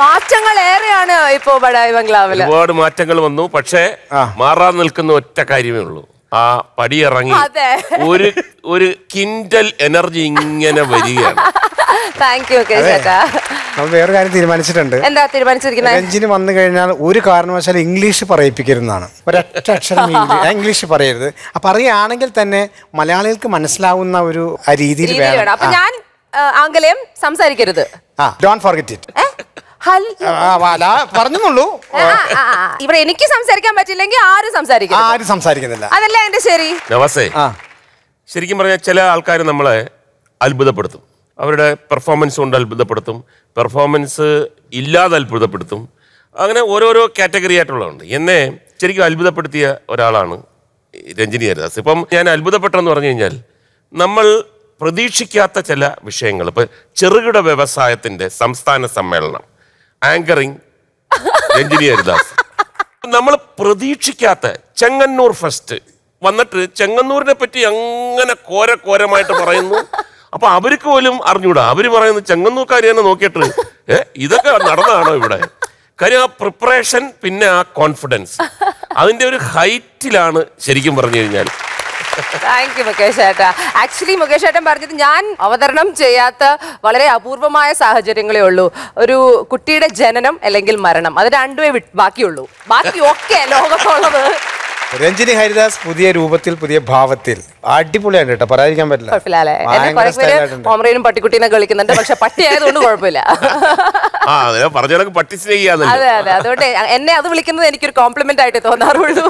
മാറ്റങ്ങൾ ഏറെയാണ് ഇപ്പോ ബഡായി ബംഗ്ലാവില് ഒരുപാട് മാറ്റങ്ങൾ വന്നു പക്ഷേ മാറാൻ നിൽക്കുന്ന ഒറ്റ കാര്യമേ ഉള്ളൂ ആ പടിയിറങ്ങി അതെ. ഒരു ഒരു കിൻഡൽ എനർജി ഇങ്ങനെ വരികയാണ് താങ്ക് യു മുകേഷ് ചേട്ടാ നമ്മൾ വേറെ കാര്യം തീരുമാനിച്ചിട്ടുണ്ട് എന്താ തീരുമാനിച്ചിരിക്കുന്നത് രഞ്ജിന് വന്നു കഴിഞ്ഞാൽ ഒരു കാരണവശാൽ ഇംഗ്ലീഷ് പറയിപ്പിക്കരുതെന്നാണ് ഒരൊറ്റ അക്ഷരം ഇംഗ്ലീഷ് ഇംഗ്ലീഷ് പറയരുത് അപ്പൊ പറയുകയാണെങ്കിൽ തന്നെ മലയാളികൾക്ക് മനസ്സിലാവുന്ന ഒരു ആ രീതിയിൽ രീതിയിൽ വേണം വേണം അപ്പൊ ഞാൻ ആ, ആംഗലേയം സംസാരിക്കരുത് ആ ഡോൺ ഫോർഗെറ്റ് ഇറ്റ് ഏ? ഹൽ പറഞ്ഞുള്ളൂ ആ, ആ, ആ. ഇവിടെ എനിക്ക് സംസാരിക്കാൻ പറ്റില്ലെങ്കിൽ ആരും സംസാരിക്കും ആരും സംസാരിക്കുന്നില്ല അതല്ല എന്റെ ശരി നവാസേ ആ ശരിക്കും പറഞ്ഞാൽ ചില ആൾക്കാർ നമ്മളെ അത്ഭുതപ്പെടുത്തും അവരുടെ പെർഫോമൻസ് കൊണ്ട് അത്ഭുതപ്പെടുത്തും പെർഫോമൻസ് ഇല്ലാതെ അത്ഭുതപ്പെടുത്തും അങ്ങനെ ഓരോരോ കാറ്റഗറി ആയിട്ടുള്ളതുണ്ട് എന്നെ ശരിക്കും അത്ഭുതപ്പെടുത്തിയ ഒരാളാണ് രഞ്ജിനി ഹരിദാസ് ഇപ്പം ഞാൻ അത്ഭുതപ്പെട്ടെന്ന് പറഞ്ഞു കഴിഞ്ഞാൽ നമ്മൾ പ്രതീക്ഷിക്കാത്ത ചില വിഷയങ്ങൾ ഇപ്പം ചെറുകിട വ്യവസായത്തിൻ്റെ സംസ്ഥാന സമ്മേളനം ആങ്കറിങ് രഞ്ജിനി ഹരിദാസ് നമ്മൾ പ്രതീക്ഷിക്കാത്ത ചെങ്ങന്നൂർ ഫെസ്റ്റ് വന്നിട്ട് ചെങ്ങന്നൂരിനെ പറ്റി അങ്ങനെ കോര കോരമായിട്ട് പറയുന്നു അപ്പൊ അവർക്ക് പോലും അറിഞ്ഞൂടാ അവര് പറയുന്നത് ചെങ്ങന്നൂർക്കാർ തന്നെ നോക്കിയിട്ട് ഏ ഇതൊക്കെ നടന്നതാണോ ഇവിടെ കാര്യം ആ പ്രിപ്പറേഷൻ പിന്നെ ആ കോൺഫിഡൻസ് അതിന്റെ ഒരു ഹൈറ്റിലാണ് ശരിക്കും പറഞ്ഞു കഴിഞ്ഞാൽ താങ്ക് യു മുകേഷ് ചേട്ടാ ആക്ച്വലി മുകേഷ് ചേട്ടൻ പറഞ്ഞത് ഞാൻ അവതരണം ചെയ്യാത്ത വളരെ അപൂർവമായ സാഹചര്യങ്ങളേ ഉള്ളൂ ഒരു കുട്ടിയുടെ ജനനം അല്ലെങ്കിൽ മരണം അത് രണ്ടുമേ വിട്ട് ബാക്കിയുള്ളൂ ബാക്കി ഒക്കെ ലോകത്തുള്ളത് രഞ്ജിനി ഹരിദാസ് പുതിയ രൂപത്തിൽ പുതിയ ഭാവത്തിൽ അടിപൊളിയായിട്ട് കേട്ടോ പറയാതിരിക്കാൻ പറ്റില്ല കുഴപ്പമില്ല അല്ലേ എന്നെ ഭയങ്കര കുറെ പേര് സ്റ്റൈലായിട്ടുണ്ട് ഓമറയിലും പട്ടിക്കുട്ടീനെ കളിക്കുന്നുണ്ട് പക്ഷെ പട്ടി ആയതുകൊണ്ട് കുഴപ്പമില്ല ആ അതിനെ പറഞ്ഞ കണക്ക് പട്ടി സ്നേഹിയാന്നല്ലോ അതെ അതെ അതുകൊണ്ട് എന്നെ അത് വിളിക്കുന്നത് എനിക്കൊരു കോംപ്ലിമെന്റ് ആയിട്ട് തോന്നാറുള്ളൂ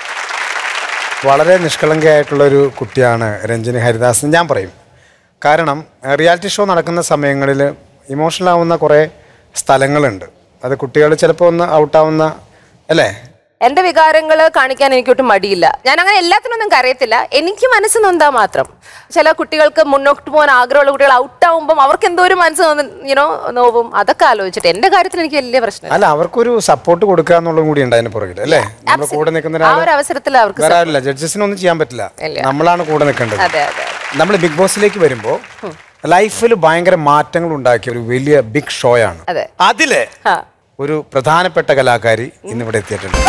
വളരെ നിഷ്കളങ്കയായിട്ടുള്ള ഒരു കുട്ടിയാണ് രഞ്ജിനി ഹരിദാസ് എന്ന് ഞാൻ പറയും കാരണം റിയാലിറ്റി ഷോ നടക്കുന്ന സമയങ്ങളിൽ ഇമോഷണൽ ആവുന്ന കുറേ സ്ഥലങ്ങളുണ്ട് അത് കുട്ടികൾ ചിലപ്പോൾ ഒന്ന് ഔട്ടാവുന്ന അല്ലേ എന്റെ വികാരങ്ങൾ കാണിക്കാൻ എനിക്കൊട്ടും മടിയില്ല ഞാൻ അങ്ങനെ എല്ലാത്തിനൊന്നും കരയത്തില്ല എനിക്ക് മനസ്സ് നൊന്താ മാത്രം ചില കുട്ടികൾക്ക് മുന്നോട്ട് പോകാൻ ആഗ്രഹമുള്ള കുട്ടികൾ ഔട്ട് ആവുമ്പോൾ അവർക്ക് എന്തോ ഒരു മനസ്സ് യുനോ നോവും അതൊക്കെ ആലോചിച്ചിട്ട് എന്റെ കാര്യത്തിൽ എനിക്ക് വലിയ പ്രശ്നം അല്ല അവർക്കൊരു സപ്പോർട്ട് കൊടുക്കുക എന്നുള്ളതും കൂടി ഉണ്ട് അതിന് പുറകിൽ അല്ലേ നമ്മുടെ കൂടെ നിൽക്കുന്ന ആ ഒരാൾ ഒരു അവസരത്തിൽ അവർക്ക് വേറെ ആരില്ല ജഡ്ജസിനൊന്നും ചെയ്യാൻ പറ്റില്ല ഇല്ല. നമ്മളാണ് കൂടെ നിൽക്കേണ്ടത് അതെ അതെ നമ്മൾ ബിഗ് ബോസിലേക്ക് വരുമ്പോൾ ലൈഫിൽ ഭയങ്കര മാറ്റങ്ങൾ ഉണ്ടാക്കിയ ഒരു വലിയ ബിഗ് ഷോ ആണ് അതെ. അതിലെ ആ. ഒരു പ്രധാനപ്പെട്ട കലാകാരി ഇന്നിവിടെ എത്തിയിട്ടുണ്ട്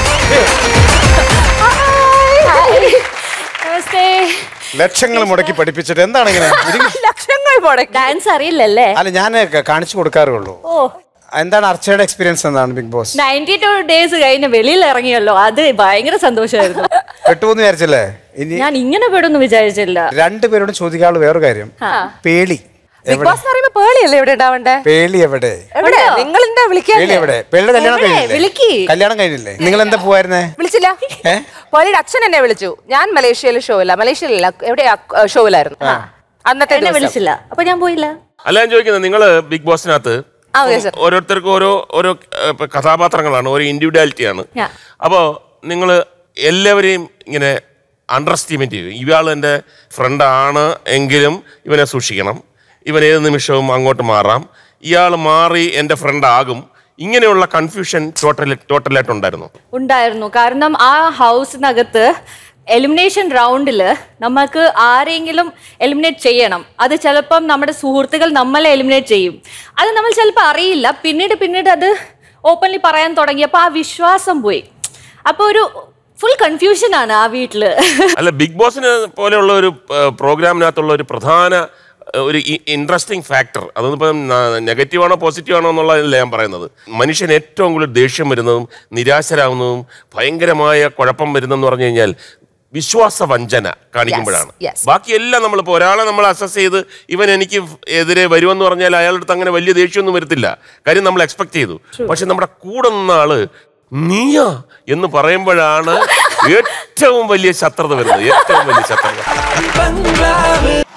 നമസ്തേ ലക്ഷങ്ങൾ മുടക്കി പഠിപ്പിച്ചിട്ട് എന്താണ് ഇങ്ങനെ ഇരിക്ക്. ലക്ഷങ്ങൾ മുടക്കി ഡാൻസ് അറിയില്ലല്ലേ അല്ല ഞാൻ കാണിച്ചു കൊടുക്കാറേ ഉള്ളൂ ഓ എന്താണ് അർച്ചയുടെ എക്സ്പീരിയൻസ് എന്താണ് big boss ninety two days കഴിഞ്ഞ് വെളിയിൽ ഇറങ്ങിയല്ലോ അത് ഭയങ്കര സന്തോഷമായിരുന്നു പെട്ടുപോന്ന് വിചാരിച്ചല്ലേ ഇനി ഞാൻ ഇങ്ങനെ പെടുന്നു വിചാരിച്ചില്ല രണ്ടുപേരോടും ചോദിക്കാനുള്ള വേറെ കാര്യം പേളി ബിഗ് എവിടെ ബോസ് എന്ന് പറയുമ്പോ പേളിയല്ലേ ഇവിടെ ഉണ്ടാവണ്ടേ പേളി എവിടെ എവിടെ നിങ്ങൾ എന്താ വിളിക്കാൻ പേളി എവിടെ പേളിയുടെ കല്യാണം എവിടെ? കഴിഞ്ഞില്ലേ വിളിക്ക്. കല്യാണം കഴിഞ്ഞില്ലേ നിങ്ങൾ എന്താ പോവായിരുന്നേ വിളിച്ചില്ല ഏ? പോലിയുടെ അച്ഛൻ എന്നെ വിളിച്ചു ഞാൻ മലേഷ്യയിൽ ഷോയില്ല മലേഷ്യയിലല്ല എവിടെ ഷോയിലായിരുന്നു അന്നത്തെ എന്നെ ദിവസം. വിളിച്ചില്ല അപ്പൊ ഞാൻ പോയില്ല അല്ല ഞാൻ ചോദിക്കുന്നത് നിങ്ങൾ ബിഗ് ബോസിനകത്ത് ആ, okay, sir. ഓരോരുത്തർക്കും ഓരോ ഓരോ ഏഹ്, ഇപ്പൊ കഥാപാത്രങ്ങളാണ് ഓരോ ഇൻഡിവിജ്വാലിറ്റിയാണ് Yeah. അപ്പോൾ നിങ്ങൾ എല്ലാവരെയും ഇങ്ങനെ അണ്ടർ എസ്റ്റിമേറ്റ് ചെയ്യും ഇയാൾ എൻ്റെ ഫ്രണ്ടാണ് എങ്കിലും ഇവനെ സൂക്ഷിക്കണം ഇവൻ ഏത് നിമിഷവും അങ്ങോട്ട് മാറാം ഇയാൾ മാറി എൻ്റെ ഫ്രണ്ട് ആകും ഇങ്ങനെയുള്ള കൺഫ്യൂഷൻ ടോട്ടൽ ടോട്ടലായിട്ടുണ്ടായിരുന്നു ഉണ്ടായിരുന്നു കാരണം ആ ഹൗസിനകത്ത് എലിമിനേഷൻ റൗണ്ടിൽ നമുക്ക് ആരെങ്കിലും എലിമിനേറ്റ് ചെയ്യണം അത് ചിലപ്പം നമ്മുടെ സുഹൃത്തുക്കൾ നമ്മളെ എലിമിനേറ്റ് ചെയ്യും അത് നമ്മൾ ചിലപ്പോൾ അറിയില്ല പിന്നീട് പിന്നീട് അത് ഓപ്പൺലി പറയാൻ തുടങ്ങിയപ്പോൾ ആ വിശ്വാസം പോയി അപ്പോൾ ഒരു ഫുൾ കൺഫ്യൂഷനാണ് ആ വീട്ടിൽ അല്ല ബിഗ് ബോസിന് പോലെയുള്ള ഒരു പ്രോഗ്രാമിനകത്തുള്ള ഒരു പ്രധാന ഏഹ്, ഒരു ഇൻട്രസ്റ്റിംഗ് ഫാക്ടർ അതൊന്നിപ്പം നെഗറ്റീവ് ആണോ പോസിറ്റീവ് ആണോ എന്നുള്ളതല്ല ഞാൻ പറയുന്നത് മനുഷ്യൻ ഏറ്റവും കൂടുതൽ ദേഷ്യം വരുന്നതും നിരാശരാകുന്നതും ഭയങ്കരമായ കുഴപ്പം വരുന്നതെന്ന് പറഞ്ഞു കഴിഞ്ഞാൽ വിശ്വാസ വഞ്ചന കാണിക്കുമ്പോഴാണ് yes. ബാക്കിയെല്ലാം നമ്മളിപ്പോൾ ഒരാളെ നമ്മൾ അസസ് ചെയ്ത് ഇവൻ എനിക്ക് എതിരെ വരുമെന്ന് പറഞ്ഞാൽ അയാളുടെ അടുത്ത് അങ്ങനെ വലിയ ദേഷ്യമൊന്നും വരത്തില്ല കാര്യം നമ്മൾ എക്സ്പെക്ട് ചെയ്തു പക്ഷെ നമ്മുടെ കൂടെ നിന്ന ആള് നീയാ എന്ന് പറയുമ്പോഴാണ് ഏറ്റവും വലിയ ശത്രുത വരുന്നത് ഏറ്റവും വലിയ ശത്രുത